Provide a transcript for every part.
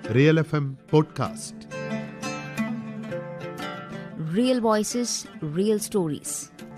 Real F M podcast Real voices, real stories.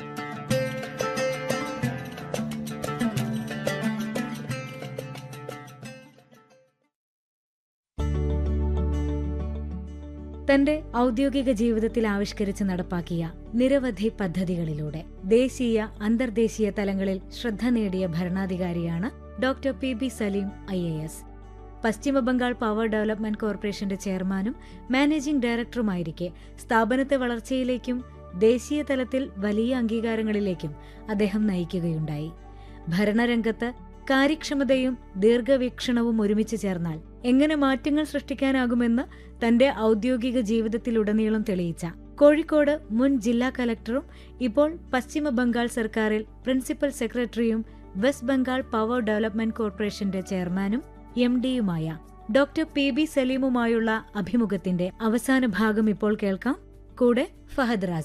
തന്റെ ഔദ്യോഗിക ജീവിതത്തിൽ ആവിഷ്കരിച്ച് നടപ്പാക്കിയ നിരവധി പദ്ധതികളിലൂടെ ദേശീയ അന്തർദേശീയ തലങ്ങളിൽ ശ്രദ്ധ നേടിയ ഭരണാധികാരിയാണ് doctor P B Saleem I A S Paschimbangal power development കോർപ്പറേഷന്റെ ചെയർമാനും മാനേജിംഗ് ഡയറക്ടറുമായിരിക്കെ സ്ഥാപനത്തെ വളർച്ചയിലേക്കും ദേശീയ തലത്തിൽ വലിയ അംഗീകാരങ്ങളിലേക്കും അദ്ദേഹം നയിക്കുകയുണ്ടായി ഭരണരംഗത്ത് കാര്യക്ഷമതയും ദീർഘവീക്ഷണവും ഒരുമിച്ച് ചേർന്നാൽ എങ്ങനെ മാറ്റങ്ങൾ സൃഷ്ടിക്കാനാകുമെന്ന് തന്റെ ഔദ്യോഗിക ജീവിതത്തിലുടനീളം തെളിയിച്ച കോഴിക്കോട് മുൻ ജില്ലാ കലക്ടറും ഇപ്പോൾ പശ്ചിമ ബംഗാൾ സർക്കാരിൽ പ്രിൻസിപ്പൽ സെക്രട്ടറിയും വെസ്റ്റ് ബംഗാൾ പവർ ഡെവലപ്മെന്റ് കോർപ്പറേഷന്റെ ചെയർമാനും എം ഡിയുമായ ഡോക്ടർ പി ബി സലീമുമായുള്ള അഭിമുഖത്തിന്റെ അവസാന ഭാഗം ഇപ്പോൾ കേൾക്കാം കൂടെ Fahad Raza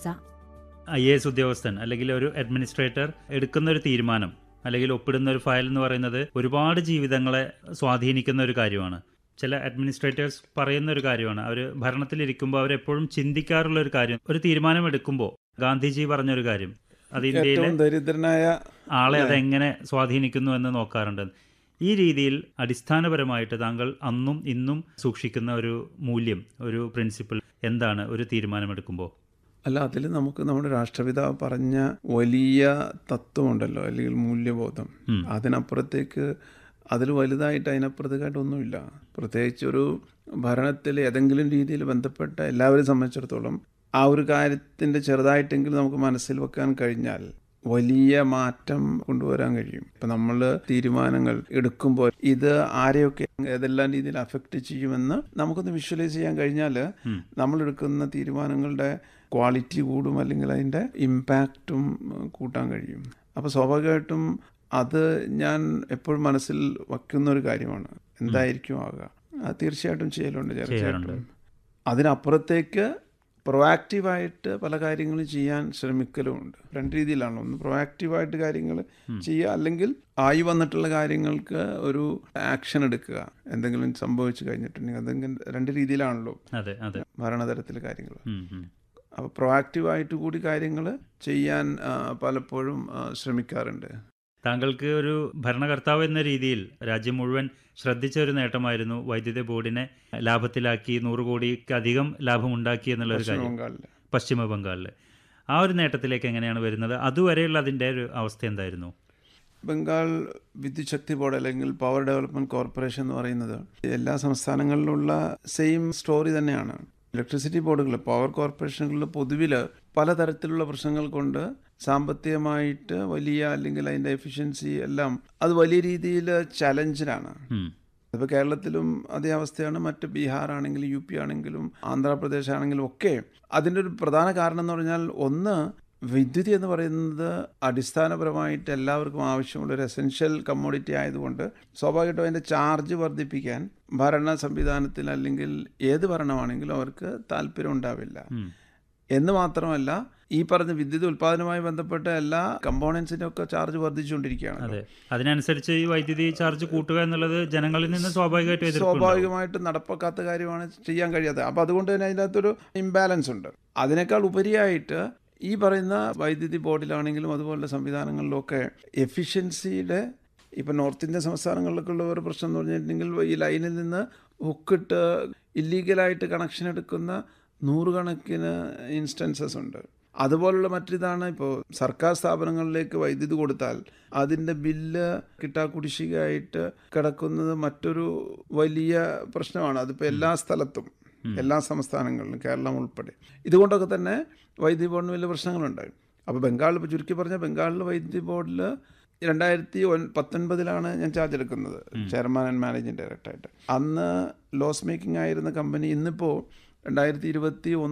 I A S ഉദ്യോഗസ്ഥൻ അല്ലെങ്കിൽ ഒരു അഡ്മിനിസ്ട്രേറ്റർ എടുക്കുന്ന ഒരു തീരുമാനം അല്ലെങ്കിൽ ഒപ്പിടുന്ന ഒരു ഫയൽ എന്ന് പറയുന്നത് ഒരുപാട് ജീവിതങ്ങളെ സ്വാധീനിക്കുന്ന ഒരു കാര്യമാണ് ചില അഡ്മിനിസ്ട്രേറ്റേഴ്സ് പറയുന്ന ഒരു കാര്യമാണ് അവർ ഭരണത്തിലിരിക്കുമ്പോൾ അവരെപ്പോഴും ചിന്തിക്കാറുള്ള ഒരു കാര്യം ഒരു തീരുമാനം എടുക്കുമ്പോൾ ഗാന്ധിജി പറഞ്ഞൊരു കാര്യം അത് ഇന്ത്യയിലെ ഏറ്റവും ദരിദ്രനായ ആളെ അതെങ്ങനെ സ്വാധീനിക്കുന്നു എന്ന് നോക്കാറുണ്ട് ഈ രീതിയിൽ അടിസ്ഥാനപരമായിട്ട് താങ്കൾ അന്നും ഇന്നും സൂക്ഷിക്കുന്ന ഒരു മൂല്യം ഒരു പ്രിൻസിപ്പിൾ എന്താണ് ഒരു തീരുമാനമെടുക്കുമ്പോൾ അല്ല അതിൽ നമുക്ക് നമ്മുടെ രാഷ്ട്രപിതാവ് പറഞ്ഞ വലിയ തത്വമുണ്ടല്ലോ അല്ലെങ്കിൽ മൂല്യബോധം ഉം. അതിനപ്പുറത്തേക്ക് അതിൽ വലുതായിട്ട് അതിനപ്പുറത്തേക്കായിട്ട് ഒന്നുമില്ല പ്രത്യേകിച്ച് ഒരു ഭരണത്തിൽ ഏതെങ്കിലും രീതിയിൽ ബന്ധപ്പെട്ട എല്ലാവരെയും സംബന്ധിച്ചിടത്തോളം ആ ഒരു കാര്യത്തിൻ്റെ ചെറുതായിട്ടെങ്കിലും നമുക്ക് മനസ്സിൽ വെക്കാൻ കഴിഞ്ഞാൽ വലിയ മാറ്റം കൊണ്ടുവരാൻ കഴിയും ഇപ്പം നമ്മൾ തീരുമാനങ്ങൾ എടുക്കുമ്പോൾ ഇത് ആരെയൊക്കെ ഏതെല്ലാം രീതിയിൽ അഫക്റ്റ് ചെയ്യുമെന്ന് നമുക്കൊന്ന് വിഷ്വലൈസ് ചെയ്യാൻ കഴിഞ്ഞാൽ ഉം. നമ്മൾ എടുക്കുന്ന തീരുമാനങ്ങളുടെ ക്വാളിറ്റി കൂടും അല്ലെങ്കിൽ അതിൻ്റെ ഇമ്പാക്റ്റും കൂട്ടാൻ കഴിയും അപ്പോൾ സ്വാഭാവികമായിട്ടും അത് ഞാൻ എപ്പോഴും മനസ്സിൽ വയ്ക്കുന്ന ഒരു കാര്യമാണ് എന്തായിരിക്കും ആവുക അത് തീർച്ചയായിട്ടും ചെയ്യലുണ്ട് തീർച്ചയായിട്ടും അതിനപ്പുറത്തേക്ക് പ്രൊആക്റ്റീവായിട്ട് പല കാര്യങ്ങളും ചെയ്യാൻ ശ്രമിക്കലുമുണ്ട് രണ്ട് രീതിയിലാണ് ഒന്ന് പ്രൊആക്റ്റീവായിട്ട് കാര്യങ്ങൾ ചെയ്യുക അല്ലെങ്കിൽ ആയി വന്നിട്ടുള്ള കാര്യങ്ങൾക്ക് ഒരു ആക്ഷൻ എടുക്കുക എന്തെങ്കിലും സംഭവിച്ചു കഴിഞ്ഞിട്ടുണ്ടെങ്കിൽ അതെങ്കിലും രണ്ട് രീതിയിലാണല്ലോ അതെ അതെ ഭരണതലത്തിലെ കാര്യങ്ങൾ ഉം, ഉം. അപ്പോൾ പ്രൊആക്റ്റീവായിട്ട് കൂടി കാര്യങ്ങൾ ചെയ്യാൻ ആ, പലപ്പോഴും ആ, ശ്രമിക്കാറുണ്ട് താങ്കൾക്ക് ഒരു ഭരണകർത്താവ് എന്ന രീതിയിൽ രാജ്യം മുഴുവൻ ശ്രദ്ധിച്ച ഒരു നേട്ടമായിരുന്നു വൈദ്യുതി ബോർഡിനെ ലാഭത്തിലാക്കി നൂറ് കോടിക്ക് അധികം ലാഭമുണ്ടാക്കി എന്നുള്ള ഒരു പശ്ചിമ കാര്യം ബംഗാളിൽ പശ്ചിമ ബംഗാളിൽ ആ ഒരു നേട്ടത്തിലേക്ക് എങ്ങനെയാണ് വരുന്നത് അതുവരെയുള്ള അതിൻ്റെ ഒരു അവസ്ഥ എന്തായിരുന്നു ബംഗാൾ വിദ്യുത് ശക്തി ബോർഡ് അല്ലെങ്കിൽ പവർ ഡെവലപ്മെന്റ് കോർപ്പറേഷൻ എന്ന് പറയുന്നത് എല്ലാ സംസ്ഥാനങ്ങളിലുള്ള സെയിം സ്റ്റോറി തന്നെയാണ് ഇലക്ട്രിസിറ്റി ബോർഡുകൾ പവർ കോർപ്പറേഷനുകളിൽ പൊതുവിൽ പലതരത്തിലുള്ള പ്രശ്നങ്ങൾ കൊണ്ട് സാമ്പത്തികമായിട്ട് വലിയ അല്ലെങ്കിൽ അതിൻ്റെ എഫിഷ്യൻസി എല്ലാം അത് വലിയ രീതിയിൽ ചലഞ്ചിലാണ് ഉം. ഇപ്പോൾ കേരളത്തിലും അതേ അവസ്ഥയാണ് മറ്റ് ബീഹാർ ആണെങ്കിലും യു പി ആണെങ്കിലും ആന്ധ്രാപ്രദേശ് ആണെങ്കിലും ഒക്കെ അതിൻ്റെ ഒരു പ്രധാന കാരണം എന്ന് പറഞ്ഞാൽ ഒന്ന് വിദ്യുതി എന്ന് പറയുന്നത് അടിസ്ഥാനപരമായിട്ട് എല്ലാവർക്കും ആവശ്യമുള്ള ഒരു എസെൻഷ്യൽ കമ്മോഡിറ്റി ആയതുകൊണ്ട് സ്വാഭാവികമായിട്ടും അതിൻ്റെ ചാർജ് വർദ്ധിപ്പിക്കാൻ ഭരണ സംവിധാനത്തിൽ അല്ലെങ്കിൽ ഏത് ഭരണമാണെങ്കിലും അവർക്ക് താല്പര്യം ഉണ്ടാവില്ല ഉം. എന്ന് മാത്രമല്ല ഈ പറഞ്ഞ വിദ്യുത് ഉൽപ്പാദനവുമായി ബന്ധപ്പെട്ട എല്ലാ കമ്പോണൻസിനും ഒക്കെ ചാർജ് വർദ്ധിച്ചുകൊണ്ടിരിക്കുകയാണ് അതെ അതിനനുസരിച്ച് ഈ വൈദ്യുതി ചാർജ് കൂട്ടുക എന്നുള്ളത് ജനങ്ങളിൽ നിന്ന് സ്വാഭാവികമായിട്ടും എതിർപ്പുണ്ടാവും. സ്വാഭാവികമായിട്ടും നടപ്പാക്കാത്ത കാര്യമാണ് ചെയ്യാൻ കഴിയാത്തത് അപ്പോൾ അതുകൊണ്ട് തന്നെ അതിൻ്റെ അകത്തൊരു ഇംബാലൻസ് ഉണ്ട് അതിനേക്കാൾ ഉപരിയായിട്ട് ഈ പറയുന്ന വൈദ്യുതി ബോർഡിലാണെങ്കിലും അതുപോലുള്ള സംവിധാനങ്ങളിലൊക്കെ എഫിഷ്യൻസിയുടെ ഇപ്പം നോർത്ത് ഇന്ത്യൻ സംസ്ഥാനങ്ങളിലൊക്കെ ഉള്ള ഒരു പ്രശ്നം എന്ന് പറഞ്ഞിട്ടുണ്ടെങ്കിൽ ഈ ലൈനിൽ നിന്ന് ഹുക്കിട്ട് ഇല്ലീഗലായിട്ട് കണക്ഷൻ എടുക്കുന്ന നൂറുകണക്കിന് ഇൻസ്റ്റൻസസ് ഉണ്ട് അതുപോലുള്ള മറ്റിതാണ് ഇപ്പോൾ സർക്കാർ സ്ഥാപനങ്ങളിലേക്ക് വൈദ്യുതി കൊടുത്താൽ അതിൻ്റെ ബില്ല് കിട്ടാക്കുടിശ്ശികയായിട്ട് കിടക്കുന്നത് മറ്റൊരു വലിയ പ്രശ്നമാണ് അതിപ്പോൾ എല്ലാ സ്ഥലത്തും എല്ലാ സംസ്ഥാനങ്ങളിലും കേരളം ഉൾപ്പെടെ ഇതുകൊണ്ടൊക്കെ തന്നെ വൈദ്യുതി ബോർഡിന് വലിയ പ്രശ്നങ്ങളുണ്ടായി അപ്പോൾ ബംഗാളിൽ ഇപ്പോൾ ചുരുക്കി പറഞ്ഞാൽ ബംഗാളിൽ വൈദ്യുതി ബോർഡിൽ രണ്ടായിരത്തി ഒൻ പത്തൊൻപതിലാണ് ഞാൻ ചാർജ് എടുക്കുന്നത് ചെയർമാൻ ആൻഡ് മാനേജിങ് ഡയറക്ടറായിട്ട് അന്ന് ലോസ് മേക്കിംഗ് ആയിരുന്ന കമ്പനി ഇന്നിപ്പോൾ രണ്ടായിരത്തി ഇരുപത്തി